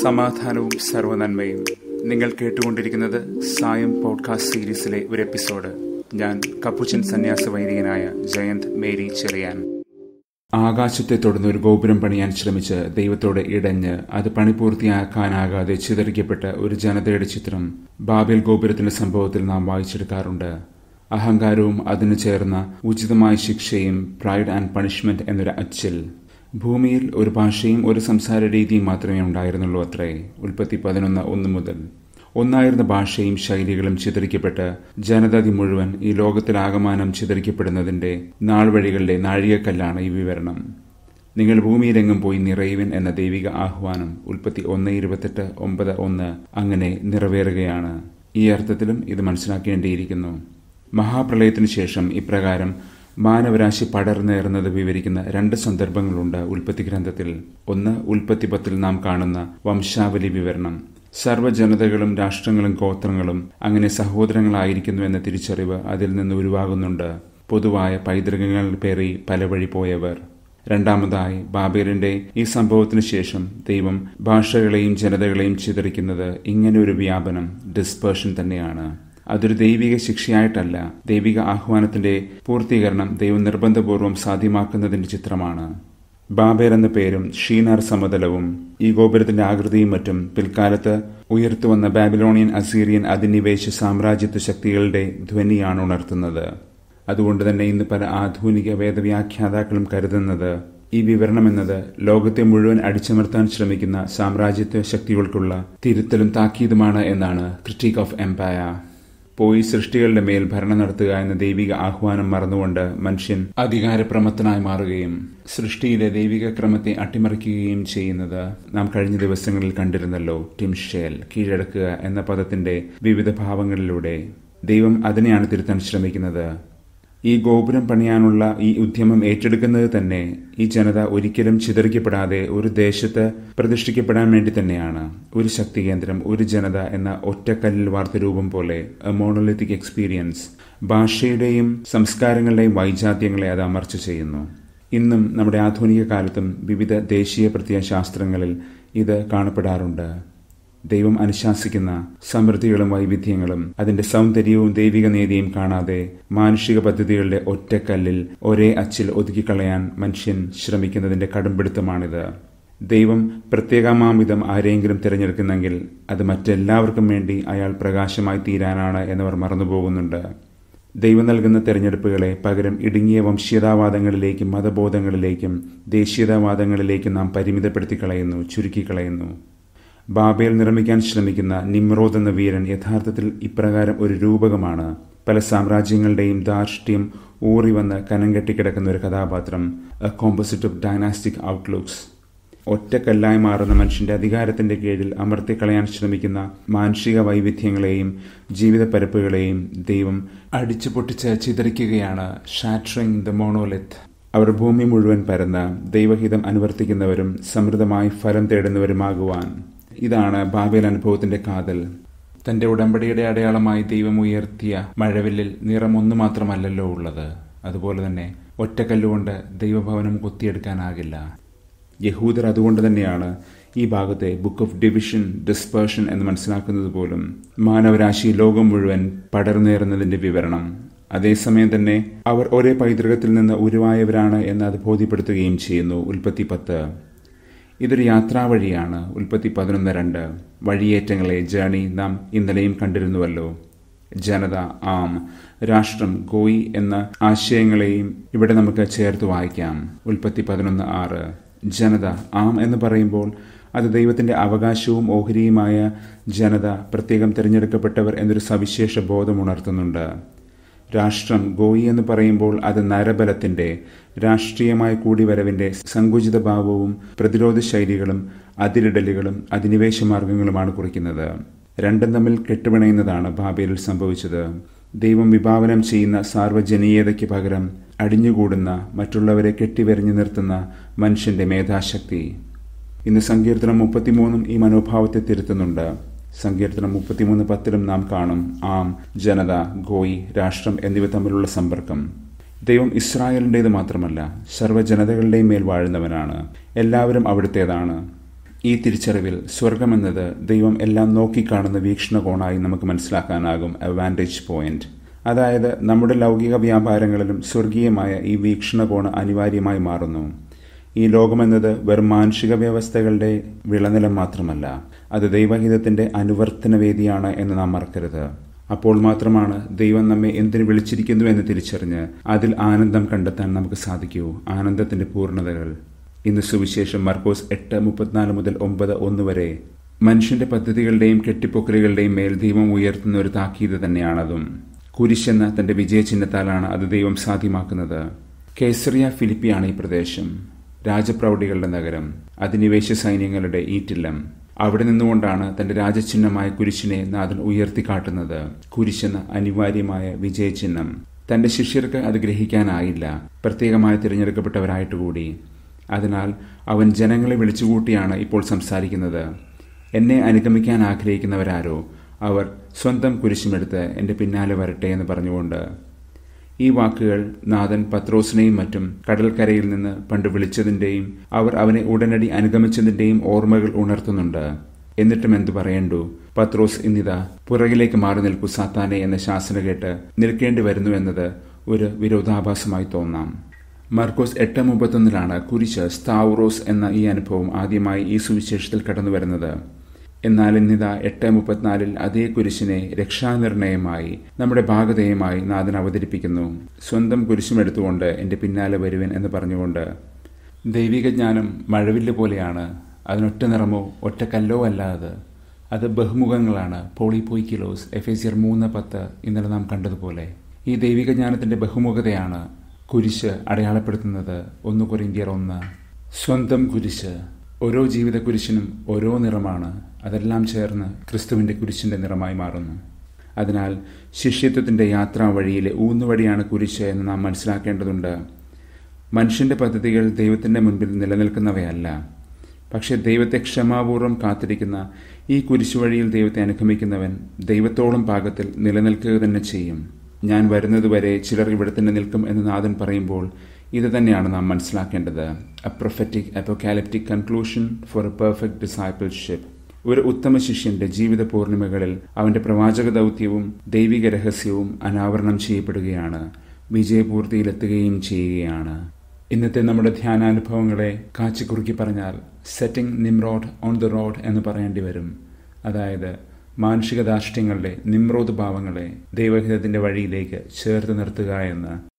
സമാധാനവും സർവനന്മയും നിങ്ങൾ കേട്ടുകൊണ്ടിരിക്കുന്നത് സായം പോഡ്കാസ്റ്റ് സീരീസിലെ ഒരു എപ്പിസോഡ് ഞാൻ കപ്പുച്ചൻ സന്യാസ വൈദികനായ ജയന്ത് മേരി ചെറിയാൻ ആകാശത്തെ തൊടുന്ന ഒരു ഗോപുരം പണിയാൻ ശ്രമിച്ച് ദൈവത്തോട് ഇടഞ്ഞ് അത് പണി പൂർത്തിയാക്കാനാകാതെ ചിതറിക്കപ്പെട്ട ഒരു ജനതയുടെ ചിത്രം ബാബേൽ ഗോപുരത്തിന്റെ സംഭവത്തിൽ നാം വായിച്ചെടുക്കാറുണ്ട് അഹങ്കാരവും അതിനു ചേർന്ന ഉചിതമായ ശിക്ഷയും പ്രൈഡ് ആൻഡ് പണിഷ്മെന്റ് എന്നൊരു അച്ചിൽ ഭൂമിയിൽ ഒരു ഭാഷയും ഒരു സംസാര രീതിയും മാത്രമേ ഉണ്ടായിരുന്നുള്ളൂ അത്രേ ഉൽപ്പത്തി പതിനൊന്ന് ഒന്ന് മുതൽ ഒന്നായിരുന്ന ഭാഷയും ശൈലികളും ചിതറിക്കപ്പെട്ട് ജനതതി മുഴുവൻ ഈ ലോകത്തിലാകമാനം ചിതറിക്കപ്പെടുന്നതിന്റെ നാൾവഴികളുടെ നാഴികക്കല്ലാണ് ഈ വിവരണം നിങ്ങൾ ഭൂമിയിലെങ്ങും പോയി നിറയുവിൻ എന്ന ദൈവിക ആഹ്വാനം ഉൽപ്പത്തി ഒന്ന് ഇരുപത്തെട്ട് ഒമ്പത് ഒന്ന് അങ്ങനെ നിറവേറുകയാണ് ഈ അർത്ഥത്തിലും ഇത് മനസ്സിലാക്കേണ്ടിയിരിക്കുന്നു മഹാപ്രളയത്തിനു ശേഷം ഇപ്രകാരം മാനവരാശി പടർന്നേറുന്നത് വിവരിക്കുന്ന രണ്ട് സന്ദർഭങ്ങളുണ്ട് ഉൽപ്പത്തി ഗ്രന്ഥത്തിൽ ഒന്ന് ഉൽപ്പത്തി പത്തിൽ നാം കാണുന്ന വംശാവലി വിവരണം സർവ്വജനതകളും രാഷ്ട്രങ്ങളും ഗോത്രങ്ങളും അങ്ങനെ സഹോദരങ്ങളായിരിക്കുന്നു എന്ന തിരിച്ചറിവ് അതിൽ നിന്ന് ഉരുവാകുന്നുണ്ട് പൊതുവായ പൈതൃകങ്ങൾ പേറി പല വഴി പോയവർ രണ്ടാമതായി ബാബേലിന്റെ ഈ സംഭവത്തിനു ശേഷം ദൈവം ഭാഷകളെയും ജനതകളെയും ചിതറിക്കുന്നത് ഇങ്ങനെ ഒരു വ്യാപനം ഡിസ്പേർഷൻ തന്നെയാണ് അതൊരു ദൈവിക ശിക്ഷയായിട്ടല്ല ദൈവിക ആഹ്വാനത്തിന്റെ പൂർത്തീകരണം ദൈവം നിർബന്ധപൂർവം സാധ്യമാക്കുന്നതിന്റെ ചിത്രമാണ് ബാബേൽ എന്ന പേരും ഷീനാർ സമതലവും ഈ ഗോപുരത്തിന്റെ ആകൃതിയും മറ്റും പിൽക്കാലത്ത് ഉയർത്തുവന്ന ബാബിലോണിയൻ അസീറിയൻ അധിനിവേശ സാമ്രാജ്യത്വ ശക്തികളുടെ ധ്വനിയാണ് ഉണർത്തുന്നത് അതുകൊണ്ട് തന്നെ ഇന്ന് പല ആധുനിക വേദവ്യാഖ്യാതാക്കളും കരുതുന്നത് ഈ വിവരണം എന്നത് ലോകത്തെ മുഴുവൻ അടിച്ചമർത്താൻ ശ്രമിക്കുന്ന സാമ്രാജ്യത്വ ശക്തികൾക്കുള്ള തിരുത്തലും താക്കീതുമാണ് എന്നാണ് ക്രിറ്റിക് ഓഫ് എംപയർ പോയി സൃഷ്ടികളുടെ മേൽ ഭരണം നടത്തുക എന്ന ദൈവിക ആഹ്വാനം മറന്നുകൊണ്ട് മനുഷ്യൻ അധികാരപ്രമത്തനായി മാറുകയും സൃഷ്ടിയിലെ ദൈവിക ക്രമത്തെ അട്ടിമറിക്കുകയും ചെയ്യുന്നത് നാം കഴിഞ്ഞ ദിവസങ്ങളിൽ കണ്ടിരുന്നല്ലോ ടിംഷേൽ കീഴടക്കുക എന്ന പദത്തിന്റെ വിവിധ ഭാവങ്ങളിലൂടെ ദൈവം അതിനെയാണ് തിരുത്താൻ ശ്രമിക്കുന്നത് ഈ ഗോപുരം പണിയാനുള്ള ഈ ഉദ്യമം ഏറ്റെടുക്കുന്നത് തന്നെ ഈ ജനത ഒരിക്കലും ചിതറിക്കപ്പെടാതെ ഒരു ദേശത്ത് പ്രതിഷ്ഠിക്കപ്പെടാൻ വേണ്ടി തന്നെയാണ് ഒരു ശക്തി കേന്ദ്രം ഒരു ജനത എന്ന ഒറ്റക്കല്ലിൽ വാർത്ത രൂപം പോലെ എ മോണോലിത്തിക് എക്സ്പീരിയൻസ് ഭാഷയുടെയും സംസ്കാരങ്ങളുടെയും വൈജാത്യങ്ങളെ അത് അമർച്ച ചെയ്യുന്നു ഇന്നും നമ്മുടെ ആധുനിക കാലത്തും വിവിധ ദേശീയ പ്രത്യയശാസ്ത്രങ്ങളിൽ ഇത് കാണപ്പെടാറുണ്ട് ദൈവം അനുശാസിക്കുന്ന സമൃദ്ധികളും വൈവിധ്യങ്ങളും അതിന്റെ സൗന്ദര്യവും ദൈവിക നീതിയും കാണാതെ മാനുഷിക പദ്ധതികളുടെ ഒറ്റക്കല്ലിൽ ഒരേ അച്ചിൽ ഒതുക്കിക്കളയാൻ മനുഷ്യൻ ശ്രമിക്കുന്നതിന്റെ കടുംപിടുത്തമാണിത് ദൈവം പ്രത്യേകമാമിതം ആരെയെങ്കിലും തിരഞ്ഞെടുക്കുന്നെങ്കിൽ അത് മറ്റെല്ലാവർക്കും വേണ്ടി അയാൾ പ്രകാശമായി തീരാനാണ് എന്നവർ മറന്നുപോകുന്നുണ്ട് ദൈവം നൽകുന്ന തെരഞ്ഞെടുപ്പുകളെ പകരം ഇടുങ്ങിയ വംശീയതാവാദങ്ങളിലേക്കും മതബോധങ്ങളിലേക്കും ദേശീയതാവാദങ്ങളിലേക്കും നാം പരിമിതപ്പെടുത്തി കളയുന്നു ചുരുക്കിക്കളയുന്നു ബാബേൽ നിർമ്മിക്കാൻ ശ്രമിക്കുന്ന നിമ്രോദ് എന്ന വീരൻ യഥാർത്ഥത്തിൽ ഇപ്രകാരം ഒരു രൂപകമാണ് പല സാമ്രാജ്യങ്ങളുടെയും ധാർഷ്ട്യം ഊറി വന്ന് കനം കെട്ടിക്കിടക്കുന്ന ഒരു കഥാപാത്രം a composite of dynastic outlooks ഒറ്റക്കല്ലായി മാറുന്ന മനുഷ്യന്റെ അധികാരത്തിന്റെ കീഴിൽ അമർത്തിക്കളയാൻ ശ്രമിക്കുന്ന മാനുഷിക വൈവിധ്യങ്ങളെയും ജീവിത പരപ്പുകളെയും ദൈവം അടിച്ചു പൊട്ടിച്ച് ചിതറിക്കുകയാണ് ഷാട്രിങ് ദ മോണോലിത്ത് അവർ ഭൂമി മുഴുവൻ പരന്ന് ദൈവഹിതം അനുവർത്തിക്കുന്നവരും സമൃദ്ധമായി ഫലം തേടുന്നവരുമാകുവാൻ ഇതാണ് ബാബേൽ അനുഭവത്തിന്റെ കാതൽ തന്റെ ഉടമ്പടിയുടെ അടയാളമായി ദൈവം ഉയർത്തിയ മഴവില്ലിൽ നിറം ഒന്നു മാത്രമല്ലല്ലോ ഉള്ളത് അതുപോലെ തന്നെ ഒറ്റക്കല്ലുകൊണ്ട് ദൈവഭവനം കൊത്തിയെടുക്കാനാകില്ല യഹൂദർ അതുകൊണ്ട് തന്നെയാണ് ഈ ഭാഗത്തെ ബുക്ക് ഓഫ് ഡിവിഷൻ ഡിസ്പേർഷൻ എന്ന് മനസ്സിലാക്കുന്നത് പോലും മാനവരാശി ലോകം മുഴുവൻ പടർന്നേറുന്നതിന്റെ വിവരണം അതേസമയം തന്നെ അവർ ഒരേ പൈതൃകത്തിൽ നിന്ന് ഉരുവായവരാണ് എന്ന് അത് ബോധ്യപ്പെടുത്തുകയും ചെയ്യുന്നു ഉൽപ്പത്തി പത്ത് ഇതൊരു യാത്രാവഴിയാണ് ഉൽപ്പത്തി പതിനൊന്ന് രണ്ട് വഴിയേറ്റങ്ങളെ ജേണി നാം ഇന്നലെയും കണ്ടിരുന്നുവല്ലോ ജനത ആം രാഷ്ട്രം ഗോയി എന്ന ആശയങ്ങളെയും ഇവിടെ നമുക്ക് ചേർത്ത് വായിക്കാം ഉൽപ്പത്തി പതിനൊന്ന് ആറ് ജനത ആം എന്ന് പറയുമ്പോൾ അത് ദൈവത്തിന്റെ അവകാശവും ഓഹരിയുമായ ജനത പ്രത്യേകം തിരഞ്ഞെടുക്കപ്പെട്ടവർ എന്നൊരു സവിശേഷ ബോധം ഉണർത്തുന്നുണ്ട് രാഷ്ട്രം ഗോയി എന്ന് പറയുമ്പോൾ അത് നരബലത്തിന്റെ രാഷ്ട്രീയമായ കൂടിവരവിന്റെ സങ്കുചിത ഭാവവും പ്രതിരോധ ശൈലികളും അതിരിടലുകളും അധിനിവേശ മാർഗങ്ങളുമാണ് കുറിക്കുന്നത് രണ്ടും തമ്മിൽ കെട്ടുപിണയുന്നതാണ് ബാബേലിൽ സംഭവിച്ചത് ദൈവം വിഭാവനം ചെയ്യുന്ന സാർവജനീയതയ്ക്ക് പകരം അടിഞ്ഞുകൂടുന്ന മറ്റുള്ളവരെ കെട്ടിവെറിഞ്ഞു നിർത്തുന്ന മനുഷ്യന്റെ മേധാശക്തി ഇന്ന് സങ്കീർത്തനം മുപ്പത്തിമൂന്നും ഈ മനോഭാവത്തെ തിരുത്തുന്നുണ്ട് സങ്കീർത്തനം മുപ്പത്തിമൂന്ന് പത്തിലും നാം കാണും ആം ജനത ഗോയി രാഷ്ട്രം എന്നിവ തമ്മിലുള്ള സമ്പർക്കം ദൈവം ഇസ്രായേലിൻ്റേത് മാത്രമല്ല സർവ്വജനതകളുടെയും മേൽ വാഴുന്നവനാണ് എല്ലാവരും അവിടുത്തേതാണ് ഈ തിരിച്ചറിവിൽ സ്വർഗമെന്നത് ദൈവം എല്ലാം നോക്കിക്കാണുന്ന വീക്ഷണകോണായി നമുക്ക് മനസ്സിലാക്കാനാകും എ വാൻറ്റേജ് പോയിന്റ് അതായത് നമ്മുടെ ലൗകിക വ്യാപാരങ്ങളിലും സ്വർഗീയമായ ഈ വീക്ഷണകോണ് അനിവാര്യമായി മാറുന്നു ഈ ലോകമെന്നത് വെറും മാനുഷിക വ്യവസ്ഥകളുടെ വിളനിലം മാത്രമല്ല അത് ദൈവഹിതത്തിന്റെ അനുവർത്തന വേദിയാണ് എന്ന് നാം മറക്കരുത് അപ്പോൾ മാത്രമാണ് ദൈവം നമ്മെ എന്തിനു വിളിച്ചിരിക്കുന്നു എന്ന് തിരിച്ചറിഞ്ഞ് അതിൽ ആനന്ദം കണ്ടെത്താൻ നമുക്ക് സാധിക്കൂ ആനന്ദത്തിന്റെ പൂർണ്ണതകൾ ഇന്ന് സുവിശേഷം മർക്കോസ് എട്ട് മുപ്പത്തിനാല് മുതൽ ഒമ്പത് ഒന്ന് വരെ മനുഷ്യന്റെ പദ്ധതികളുടെയും കെട്ടിപ്പൊക്കലുകളുടെയും മേൽ ദൈവം ഉയർത്തുന്ന ഒരു താക്കീത് തന്നെയാണതും കുരിശെന്ന തന്റെ വിജയചിഹ്നത്താലാണ് അത് ദൈവം സാധ്യമാക്കുന്നത് കേസറിയ ഫിലിപ്പിയാണ് ഈ പ്രദേശം രാജപ്രൗഢികളുടെ നഗരം അധിനിവേശ സൈന്യങ്ങളുടെ ഈറ്റില്ലം അവിടെ നിന്നുകൊണ്ടാണ് തന്റെ രാജചിഹ്നമായ കുരിശിനെ നാഥൻ ഉയർത്തിക്കാട്ടുന്നത് കുരിശെന്ന അനിവാര്യമായ വിജയചിഹ്നം തന്റെ ശിഷ്യർക്ക് അത് ഗ്രഹിക്കാനായില്ല പ്രത്യേകമായി തിരഞ്ഞെടുക്കപ്പെട്ടവരായിട്ട് കൂടി അതിനാൽ അവൻ ജനങ്ങളെ വിളിച്ചുകൂട്ടിയാണ് ഇപ്പോൾ സംസാരിക്കുന്നത് എന്നെ അനുഗമിക്കാൻ ആഗ്രഹിക്കുന്നവരാരോ അവർ സ്വന്തം കുരിശുമെടുത്ത് എൻ്റെ പിന്നാലെ വരട്ടെ എന്ന് പറഞ്ഞുകൊണ്ട് ഈ വാക്കുകൾ നാഥൻ പത്രോസിനെയും മറ്റും കടൽക്കരയിൽ നിന്ന് പണ്ട് വിളിച്ചതിൻ്റെയും അവർ അവനെ ഉടനടി അനുഗമിച്ചതിൻ്റെയും ഓർമ്മകൾ ഉണർത്തുന്നുണ്ട് എന്നിട്ടും എന്തു പറയണ്ടു പത്രോസ് ഇന്നിതാ പുറകിലേക്ക് മാറി നിൽക്കൂ സാത്താനെ എന്ന ശാസന കേട്ട് നിൽക്കേണ്ടി വരുന്നു എന്നത് ഒരു വിരോധാഭാസമായി തോന്നാം മർക്കോസ് എട്ട് മുപ്പത്തൊന്നിലാണ് കുരിശ് സ്താവുറോസ് എന്ന ഈ അനുഭവം ആദ്യമായി ഈ സുവിശേഷത്തിൽ കടന്നു വരുന്നത് എന്നാൽ ഇന്നിതാ എട്ട് മുപ്പത്തിനാലിൽ അതേ കുരിശിനെ രക്ഷാനിർണയമായി നമ്മുടെ ഭാഗതയുമായി നാഥൻ അവതരിപ്പിക്കുന്നു സ്വന്തം കുരിശുമെടുത്തുകൊണ്ട് എൻ്റെ പിന്നാലെ വരുവൻ എന്ന് പറഞ്ഞുകൊണ്ട് ദൈവിക ജ്ഞാനം മഴവില്ല് പോലെയാണ് അതിനൊറ്റ നിറമോ ഒറ്റ കല്ലോ അല്ലാതെ അത് ബഹുമുഖങ്ങളാണ് പോളിപോയിക്കിലോസ് എഫേസിയർ മൂന്ന് പത്ത് ഇന്നലെ നാം കണ്ടതുപോലെ ഈ ദൈവിക ജ്ഞാനത്തിന്റെ ബഹുമുഖതയാണ് കുരിശ് അടയാളപ്പെടുത്തുന്നത് ഒന്ന് കൊറിന്തിയർ ഒന്ന് സ്വന്തം കുരിശ് ഓരോ ജീവിത കുരിശിനും ഓരോ നിറമാണ് അതെല്ലാം ചേർന്ന് ക്രിസ്തുവിന്റെ കുരിശിന്റെ നിറമായി മാറുന്നു അതിനാൽ ശിഷ്യത്വത്തിന്റെ യാത്രാ വഴിയിലെ ഊന്നുവഴിയാണ് കുരിശ് എന്ന് നാം മനസ്സിലാക്കേണ്ടതുണ്ട് മനുഷ്യന്റെ പദ്ധതികൾ ദൈവത്തിന്റെ മുൻപിൽ നിലനിൽക്കുന്നവയല്ല പക്ഷെ ദൈവത്തെ ക്ഷമാപൂർവ്വം കാത്തിരിക്കുന്ന ഈ കുരിശുവഴിയിൽ ദൈവത്തെ അനുഗമിക്കുന്നവൻ ദൈവത്തോളം പാകത്തിൽ നിലനിൽക്കുക തന്നെ ചെയ്യും ഞാൻ വരുന്നതുവരെ ചിലർ ഇവിടെ തന്നെ നിൽക്കും എന്ന് നാഥൻ പറയുമ്പോൾ ഇത് തന്നെയാണ് നാം മനസ്സിലാക്കേണ്ടത് a prophetic apocalyptic conclusion for a perfect discipleship ഒരു ഉത്തമ ശിഷ്യന്റെ ജീവിത പൂർണിമകളിൽ അവന്റെ പ്രവാചക ദൗത്യവും ദൈവിക രഹസ്യവും അനാവരണം ചെയ്യപ്പെടുകയാണ് വിജയപൂർത്തിയിലെത്തുകയും ചെയ്യുകയാണ് ഇന്നത്തെ നമ്മുടെ ധ്യാനാനുഭവങ്ങളെ കാച്ചിക്കുറുക്കി പറഞ്ഞാൽ setting Nimrod on the road എന്ന് പറയേണ്ടി വരും അതായത് മാനുഷിക ധാർഷ്ട്യങ്ങളുടെ നിമ്രോത് ഭാവങ്ങളെ ദൈവഹിതത്തിന്റെ വഴിയിലേക്ക് ചേർത്ത് നിർത്തുക എന്ന്